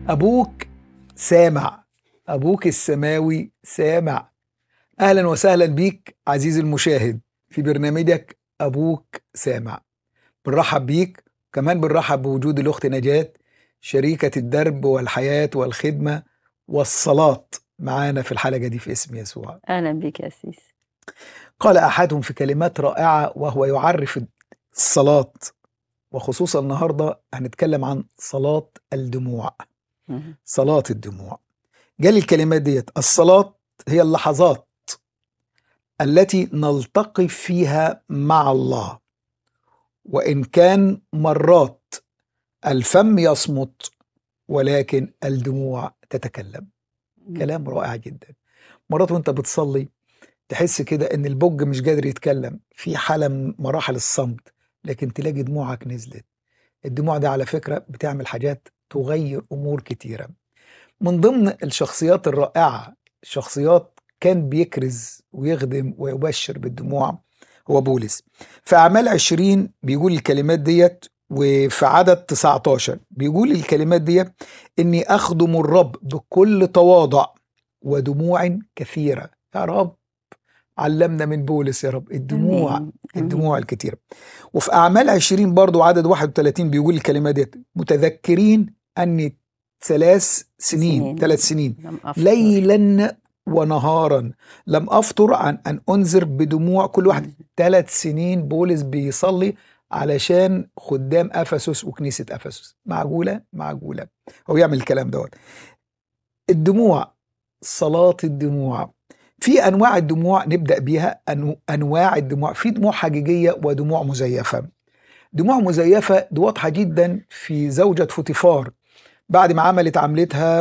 أبوك سامع أبوك السماوي سامع أهلا وسهلا بيك عزيزي المشاهد في برنامجك أبوك سامع بنرحب بيك كمان بنرحب بوجود الأخت نجاة شريكة الدرب والحياة والخدمة والصلاة معانا في الحلقة دي في اسم يسوع اهلا بك يا سيس قال أحدهم في كلمات رائعة وهو يعرف الصلاة وخصوصا النهاردة هنتكلم عن صلاة الدموع مهم. صلاة الدموع قال الكلمات ديت الصلاة هي اللحظات التي نلتقي فيها مع الله وإن كان مرات الفم يصمت ولكن الدموع تتكلم كلام رائع جدا مرات وانت بتصلي تحس كده ان البج مش قادر يتكلم في حالة من مراحل الصمت لكن تلاقي دموعك نزلت الدموع ده على فكرة بتعمل حاجات تغير امور كتيرة من ضمن الشخصيات الرائعة شخصيات كان بيكرز ويخدم ويبشر بالدموع هو بولس في أعمال 20 بيقول الكلمات ديت وفي عدد 19 بيقول الكلمات ديت إني أخدم الرب بكل تواضع ودموع كثيرة يا رب علمنا من بولس يا رب الدموع آمين. الدموع الكتيرة وفي أعمال 20 برضو عدد 31 بيقول الكلمات ديت متذكرين أني ثلاث سنين سنين. ثلاث سنين لم أفطر. ليلا ونهارا لم أفطر عن أن أنذر بدموع كل واحد ثلاث سنين بولس بيصلي علشان خدام أفسس وكنيسة أفسس معقولة معقولة هو يعمل الكلام دوت الدموع صلاة الدموع في أنواع الدموع نبدأ بيها أنو- أنواع الدموع في دموع حقيقية ودموع مزيفة دموع مزيفة دي واضحة جدا في زوجة فوتيفار بعد ما عملت عملتها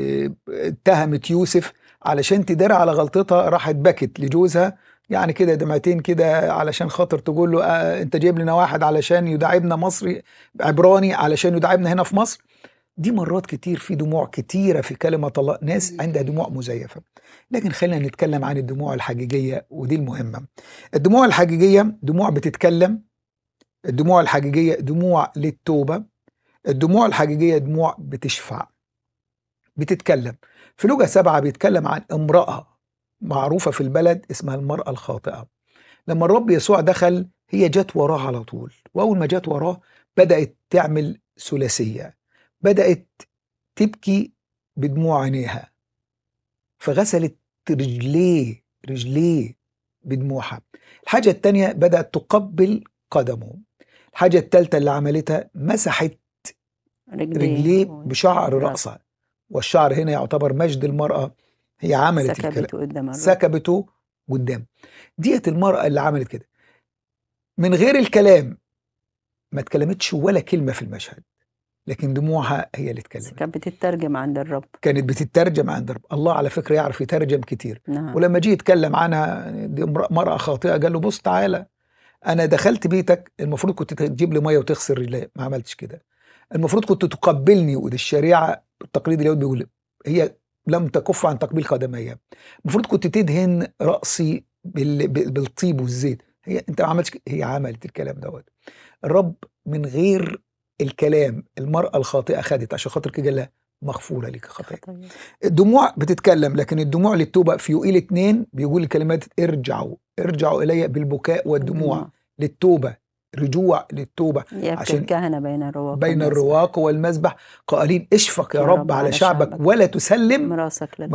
واتهمت يوسف علشان تدار على غلطتها راحت بكت لجوزها يعني كده دمعتين كده علشان خاطر تقول له آه انت جايب لنا واحد علشان يداعبنا مصري عبراني علشان يداعبنا هنا في مصر دي مرات كتير في دموع كتيرة في كلمة الله ناس عندها دموع مزيفة لكن خلينا نتكلم عن الدموع الحقيقية ودي المهمة الدموع الحقيقية دموع بتتكلم الدموع الحقيقية دموع للتوبة الدموع الحقيقية دموع بتشفع بتتكلم في لغة سبعة بيتكلم عن امرأة معروفة في البلد اسمها المرأة الخاطئة لما الرب يسوع دخل هي جت وراه على طول وأول ما جت وراه بدأت تعمل ثلاثية بدأت تبكي بدموع عينيها فغسلت رجليه رجليه بدموعها الحاجة التانية بدأت تقبل قدمه الحاجة التالتة اللي عملتها مسحت رجليه بشعر رأس. رأسها والشعر هنا يعتبر مجد المرأة هي عملت الكلام سكبته قدام الرب سكبته قدام ديت المرأة اللي عملت كده من غير الكلام ما اتكلمتش ولا كلمة في المشهد لكن دموعها هي اللي اتكلمت كانت بتترجم عند الرب كانت بتترجم عند رب الله على فكرة يعرف يترجم كتير نعم ولما جه يتكلم عنها دي امرأة- مرأة خاطئة قال له بص تعالى أنا دخلت بيتك المفروض كنت تجيب لي مية وتغسل رجلي ما عملتش كده المفروض كنت تقبلني ودي الشريعة التقليد اليهودي بيقول هي لم تكف عن تقبيل قدمي المفروض كنت تدهن رأسي بال- بال- بالطيب والزيت هي انت ما عملتش كده. هي عملت الكلام دوت الرب من غير الكلام المرأة الخاطئة خدت عشان خاطر كده قال لها مغفورة لك خطاياك خطية. الدموع بتتكلم لكن الدموع للتوبة في يوئيل اتنين بيقول الكلمات ارجعوا ارجعوا إلي بالبكاء والدموع للتوبة رجوع للتوبة يبكي عشان الكهنة بين الرواق بين والمسبح. الرواق والمذبح قائلين اشفق يا رب على شعبك ولا تسلم مراسك للبشر